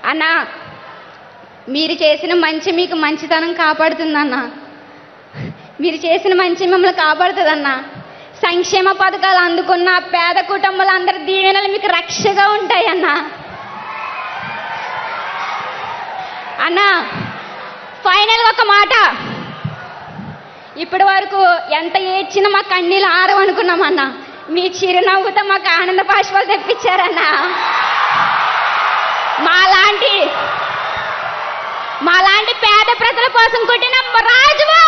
అన్న మీరు చేసిన మంచి మీకు మంచితనం కాపాడుతుందన్న మీరు చేసిన మంచి మిమ్మల్ని కాపాడుతుందన్న సంక్షేమ పథకాలు అందుకున్న పేద కుటుంబాలందరి దీవెనలు మీకు రక్షగా ఉంటాయన్న అన్న ఫైనల్ ఒక మాట ఇప్పటి వరకు ఎంత ఏడ్చినా మా కన్నీళ్ళు ఆరవనుకున్నామన్నా మీ చిరునవ్వుతో మాకు ఆనంద బాష్పాలు తెప్పించారన్నా మాలాంటి మాలాంటి పేద ప్రజల కోసం కొట్టిన రాజువు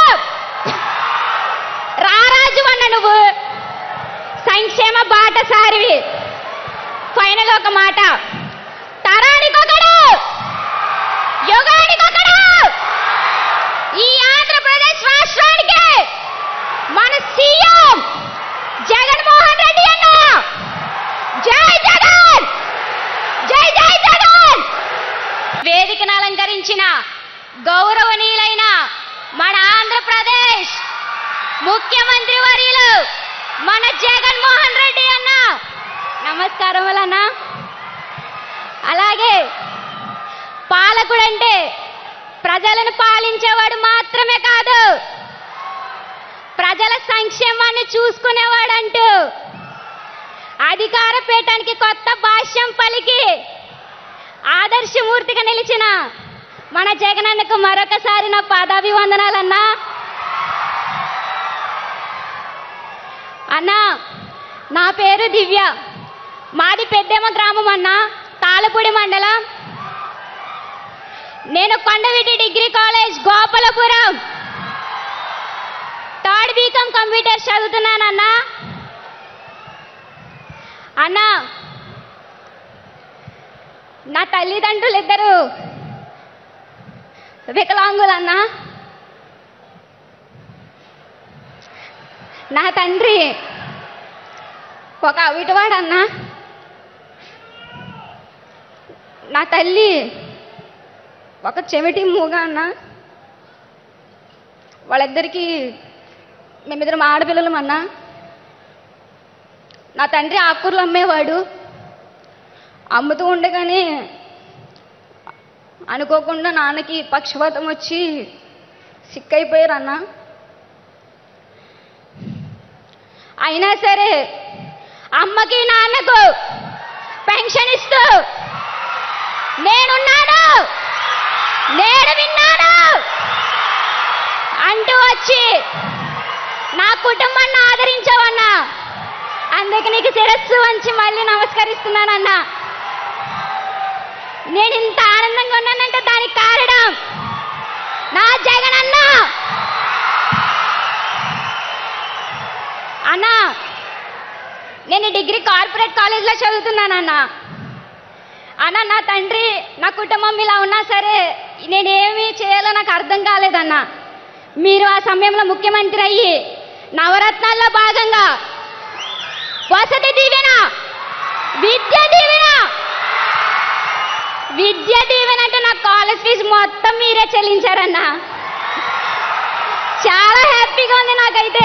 రారాజు అన్న నువ్వు సంక్షేమ బాటసారివి ఫైనల్ ఒక మాట తరానికొకడు యుగానికొకడు ఈ ఆంధ్రప్రదేశ్ రాష్ట్రానికి మన సీఎం జగన్మోహన్ రెడ్డి అన్న జై జగన్ జై జై జగన్ వేదికను అలంకరించిన గౌరవనీయులైన మన ఆంధ్రప్రదేశ్ ముఖ్యమంత్రి వర్యులు మన జగన్మోహన్ రెడ్డి అన్న నమస్కారములన్న అలాగే పాలకుడంటే ప్రజలను పాలించేవాడు మాత్రమే కాదు ప్రజల సంక్షేమాన్ని చూసుకునేవాడంటూ అధికార పీఠానికి కొత్త భాష్యం పలికి ఆదర్శమూర్తిగా నిలిచిన మన జగనన్నకు మరొకసారి నా పాదాభివందనాలన్నా అన్నా నా పేరు దివ్య మాది పెద్దేమ గ్రామం అన్నా తాళపూడి మండలం నేను Kondaveeti degree college Gopalapuram third BCom computer చదువుతున్నానన్నా అన్నా నా తల్లిదండ్రులు ఇద్దరు వికలాంగులన్నా నా తండ్రి ఒక అవిటివాడన్నా నా తల్లి ఒక చెవిటి మూగ అన్న వాళ్ళిద్దరికి మేమిద్దరం ఆడపిల్లలం అన్నా నా తండ్రి ఆకుకూరలు అమ్మేవాడు అమ్ముతూ ఉండగానే అనుకోకుండా నాన్నకి పక్షపాతం వచ్చి సిక్ అయిపోయారు అన్న అయినా సరే అమ్మకి నాన్నకు పెన్షన్ ఇస్తూ నేనున్నాను నేను విన్నాను అంటూ వచ్చి నా కుటుంబాన్ని ఆదరించావన్నా అందుకు నీకు శిరస్సు వంచి మళ్ళీ నమస్కరిస్తున్నానన్నా నేను ఇంత ఆనందంగా ఉన్నానంటే దానికి కారణం నా జగనన్న అన్నా నేను డిగ్రీ కార్పొరేట్ కాలేజ్లో చదువుతున్నానన్నా అన్న నా తండ్రి నా కుటుంబం ఇలా ఉన్నా సరే నేనేమి చేయాలో నాకు అర్థం కాలేదన్న మీరు ఆ సమయంలో ముఖ్యమంత్రి అయ్యి నవరత్నాల్లో భాగంగా వసతి దీవెన విద్య దీవెన విద్య దీవెన అంటే నా కాలేజ్ ఫీజు మొత్తం మీరే చెల్లించారన్న చాలా హ్యాపీగా ఉంది నాకైతే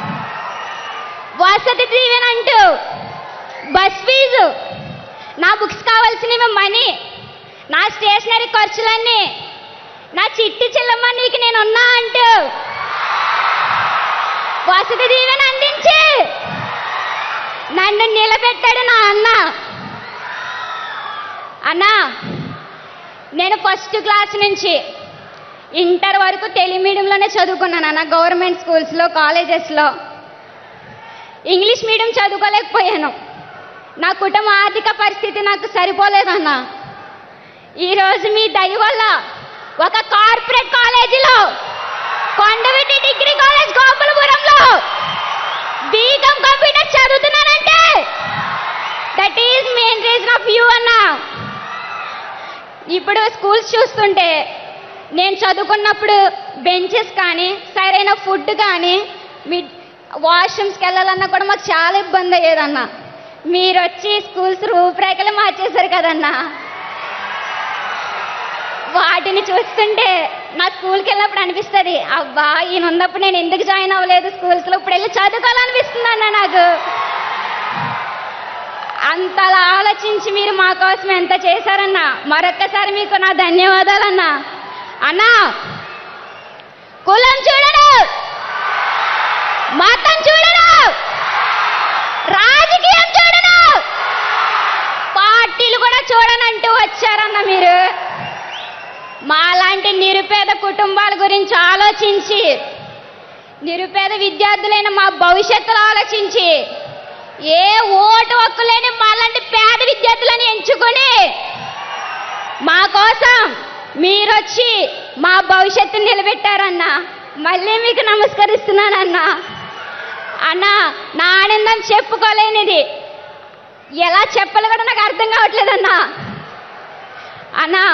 వసతి దీవెన అంటూ బస్ ఫీజు నా బుక్స్ కావాల్సినవి మనీ నా స్టేషనరీ ఖర్చులన్నీ నా చిట్టి చెల్లమ్మ నీకు నేను ఉన్నా అంటూ వసతి దీవెన అందించి నన్ను నిలబెట్టాడు నా అన్న అన్నా నేను ఫస్ట్ క్లాస్ నుంచి ఇంటర్ వరకు తెలుగు మీడియంలోనే చదువుకున్నాను అన్న గవర్నమెంట్ స్కూల్స్లో కాలేజెస్లో ఇంగ్లీష్ మీడియం చదువుకోలేకపోయాను నా కుటుంబ ఆర్థిక పరిస్థితి నాకు సరిపోలేదన్న ఈరోజు మీ దయ వల్ల ఒక కార్పొరేట్ కాలేజీలో కొండవీటి డిగ్రీ కాలేజ్ గోపాలపురంలో బీకామ్ కంప్యూటర్ చదువుతున్నానంటే that is main reason of you అన్న ఇప్పుడు స్కూల్స్ చూస్తుంటే నేను చదువుకున్నప్పుడు బెంచెస్ కానీ సరైన ఫుడ్ కానీ మీ వాష్రూమ్స్కి వెళ్ళాలన్నా కూడా మాకు చాలా ఇబ్బంది అయ్యేదన్న మీరు వచ్చి స్కూల్స్ రూపురేఖలు మార్చేశారు కదన్నా వాటిని చూస్తుంటే నా స్కూల్కి వెళ్ళినప్పుడు అనిపిస్తుంది అబ్బా ఈయన ఉన్నప్పుడు నేను ఎందుకు జాయిన్ అవ్వలేదు స్కూల్స్లో ఇప్పుడు వెళ్ళి చదువుకోవాలనిపిస్తుంది అన్న నాకు అంతలా ఆలోచించి మీరు మా కోసం ఎంత చేశారన్నా మరొక్కసారి మీకు నా ధన్యవాదాలన్నా అన్నా కులం చూడడు మతం చూడడు రాజకీయం చూడడు పార్టీలు కూడా చూడనంటూ వచ్చారన్న మీరు మాలాంటి నిరుపేద కుటుంబాల గురించి ఆలోచించి నిరుపేద విద్యార్థులైన మా భవిష్యత్తులో ఆలోచించి ఏ ఓటు హక్కు లేని మాలాంటి పేద విద్యార్థులను ఎంచుకొని మా కోసం మీరొచ్చి మా భవిష్యత్తుని నిలబెట్టారన్నా మళ్ళీ మీకు నమస్కరిస్తున్నానన్నా అన్నా నా ఆనందం చెప్పుకోలేనిది ఎలా చెప్పాలో కూడా నాకు అర్థం కావట్లేదన్నా అన్నా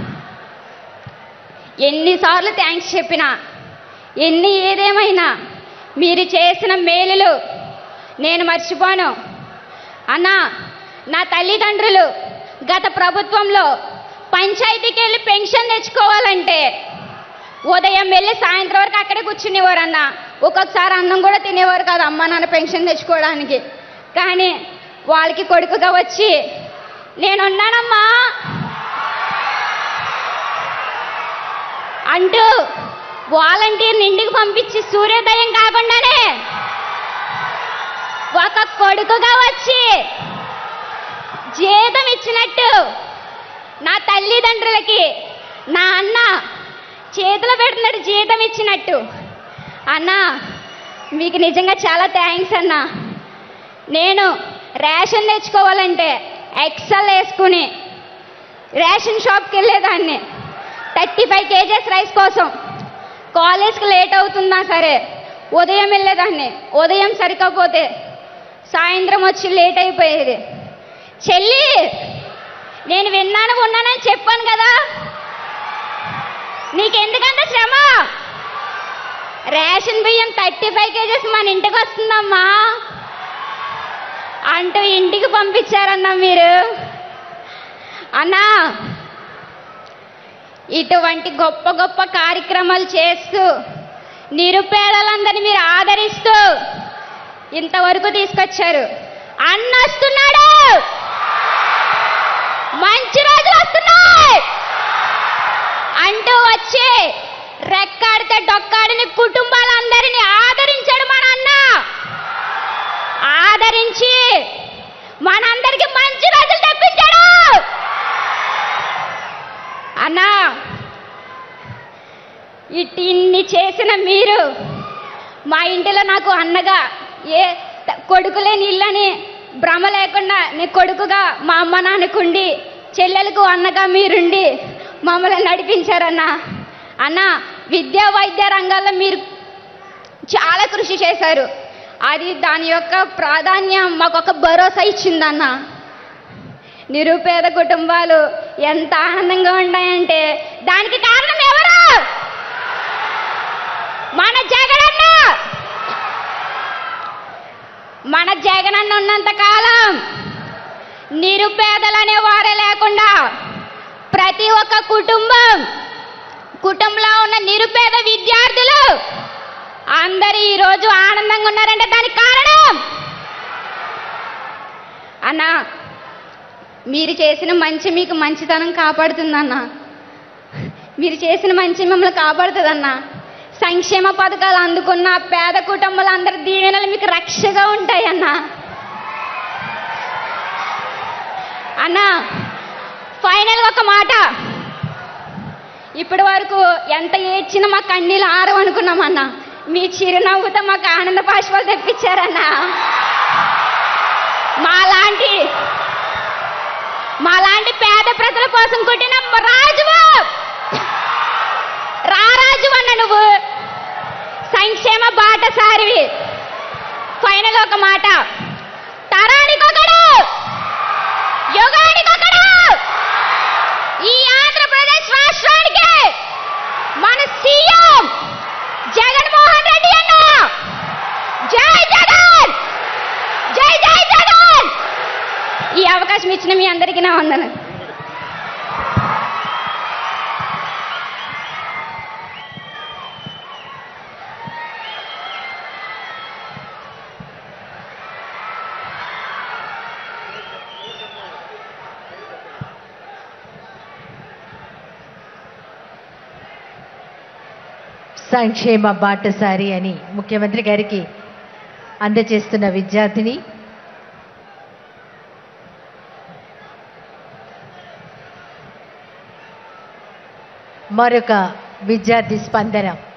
ఎన్నిసార్లు థ్యాంక్స్ చెప్పినా ఎన్ని ఏదేమైనా మీరు చేసిన మేలులు నేను మర్చిపోను అన్నా నా తల్లిదండ్రులు గత ప్రభుత్వంలో పంచాయతీకి వెళ్ళి పెన్షన్ తెచ్చుకోవాలంటే ఉదయం వెళ్ళి సాయంత్రం వరకు అక్కడే కూర్చునేవారు అన్న ఒక్కొక్కసారి అన్నం కూడా తినేవారు కాదు అమ్మ నాన్న పెన్షన్ తెచ్చుకోవడానికి కానీ వాళ్ళకి కొడుకుగా వచ్చి నేనున్నానమ్మా అంటూ వాలంటీర్ని ఇంటికి పంపించి సూర్యోదయం కాకుండానే ఒక కొడుకుగా వచ్చి జీతం ఇచ్చినట్టు నా తల్లిదండ్రులకి నా అన్న చేతిలో పెడుతున్నాడు జీతం ఇచ్చినట్టు అన్న మీకు నిజంగా చాలా థ్యాంక్స్ అన్న నేను రేషన్ తెచ్చుకోవాలంటే ఎక్సెల్ వేసుకుని రేషన్ షాప్కి వెళ్ళేదాన్ని థర్టీ ఫైవ్ కేజెస్ రైస్ కోసం కాలేజ్కి లేట్ అవుతున్నా సరే ఉదయం వెళ్ళేదాన్ని ఉదయం సరికపోతే సాయంత్రం వచ్చి లేట్ అయిపోయేది చెల్లి నేను విన్నాను ఉన్నానని చెప్పాను కదా నీకెందుకంత శ్రమ రేషన్ బియ్యం థర్టీ ఫైవ్ కేజెస్ మన ఇంటికి వస్తుందమ్మా అంటూ ఇంటికి పంపించారన్నా మీరు అన్నా ఇటువంటి గొప్ప గొప్ప కార్యక్రమాలు చేస్తూ నిరుపేదలందరినీ మీరు ఆదరిస్తూ ఇంతవరకు తీసుకొచ్చారు అన్న వస్తున్నాడు మంచి రోజులు వస్తున్నాయి అంటూ వచ్చి రెక్కాడితే డొక్కాడిని కుటుంబాలందరినీ ఆదరించాడు మన అన్న ఆదరించి మనందరికి మంచి రోజులు తెప్పించాడు అన్నా ఇట్ ఇన్ని చేసిన మీరు మా ఇంటిలో నాకు అన్నగా ఏ త- కొడుకు లేని ఇల్లని భ్రమ లేకుండా నీ కొడుకుగా మా అమ్మ నాన్నకుండి చెల్లెలకు అన్నగా మీరుండి మమ్మల్ని నడిపించారన్నా అన్న విద్యా వైద్య రంగాల్లో మీరు చాలా కృషి చేశారు అది దాని యొక్క ప్రాధాన్యం మాకు ఒక భరోసా ఇచ్చిందన్న నిరుపేద కుటుంబాలు ఎంత ఆనందంగా ఉన్నాయంటే దానికి కారణం ఎవరు మన జగనన్న మన జగనన్న ఉన్నంత కాలం నిరుపేదలనే వారే లేకుండా ప్రతి ఒక్క కుటుంబం కుటుంబంలో ఉన్న నిరుపేద విద్యార్థులు అందరూ ఈరోజు ఆనందంగా ఉన్నారంటే దానికి కారణం అన్నా మీరు చేసిన మంచి మీకు మంచితనం కాపాడుతుందన్న మీరు చేసిన మంచి మిమ్మల్ని కాపాడుతుందన్న సంక్షేమ పథకాలు అందుకున్న పేద కుటుంబాలందరి దీవెనలు మీకు రక్షగా ఉంటాయన్న అన్న ఫైనల్ ఒక మాట ఇప్పటి వరకు ఎంత ఏడ్చినా మా కన్నీళ్ళు ఆరం అనుకున్నామన్న మీ చిరునవ్వుతో మాకు ఆనంద పాష్పాలు తెప్పించారన్న మాలాంటి మాలాంటి పేద ప్రజల కోసం కొట్టిన రాజువు రారాజు అన్న నువ్వు సంక్షేమ బాటసారివి ఫైనల్ ఒక మాట తరానికొకడు యుగానికొకడు ఈ ఆంధ్రప్రదేశ్ రాష్ట్రానికి మన సీఎం జగన్మోహన్ రెడ్డి అన్న జై జగన్ జై జై జగన్ ఈ అవకాశం ఇచ్చిన మీ అందరికీ నా వందనం సంక్షేమ బాటసారి అని ముఖ్యమంత్రి గారికి అందజేస్తున్న విద్యార్థిని మరొక విద్యార్థి స్పందన